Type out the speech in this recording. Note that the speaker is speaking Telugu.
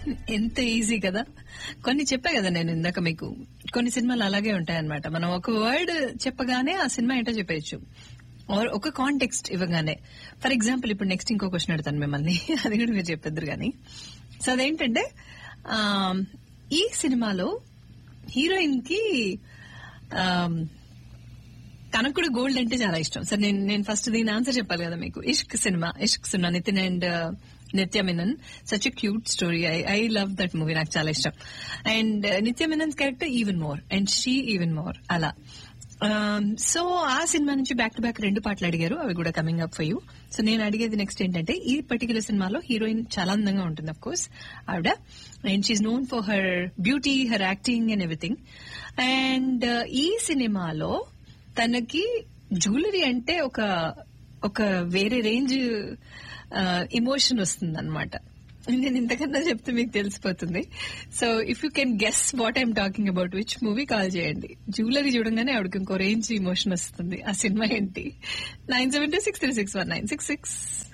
ఎంత ఈజీ కదా కొన్ని చెప్పా కదా నేను ఇందాక మీకు కొన్ని సినిమాలు అలాగే ఉంటాయన్నమాట మనం ఒక వర్డ్ చెప్పగానే ఆ సినిమా ఏంటో చెప్పేయచ్చు Or ఒక కాంటెక్స్ట్ ఇవ్వగానే ఫర్ ఎగ్జాంపుల్ ఇప్పుడు నెక్స్ట్ ఇంకో క్వశ్చన్ అడుగుతాను మిమ్మల్ని అది కూడా మీరు చెప్పేద్దరు కానీ సో అదేంటంటే ఆ, ఈ సినిమాలో హీరోయిన్ కి ఆమ్, తనకు కూడా గోల్డ్ అంటే చాలా ఇష్టం సరే నేను నేను ఫస్ట్ దీని ఆన్సర్ చెప్పాలి కదా మీకు Ishq cinema Ishq cinema Nithin and Nithya Menen such cute story I I love that movie నాకు చాలా ఇష్టం and Nithya Menen character even more and she even more అలా సో ఆ సినిమా నుంచి బ్యాక్ టు బ్యాక్ రెండు పాటలు అడిగారు అవి కూడా coming up for you so నేను అడిగేది నెక్స్ట్ ఏంటంటే ఈ పర్టికులర్ సినిమాలో హీరోయిన్ చాలా అందంగా ఉంటుంది అఫ్ కోర్స్ ఆవిడ and she known for her beauty her acting and everything and ఈ సినిమాలో తనకి జ్యువెలరీ అంటే ఒక ఒక వేరే రేంజ్ ఇమోషన్ వస్తుంది అనమాట నేను ఇంతకన్నా చెప్తే మీకు తెలిసిపోతుంది so if you can guess what I'm talking about which movie call చేయండి జ్యువెలరీ చూడంగానే ఆవిడకి ఇంకో రేంజ్ ఇమోషన్ వస్తుంది ఆ సినిమా ఏంటి nine seven two six three six one nine six six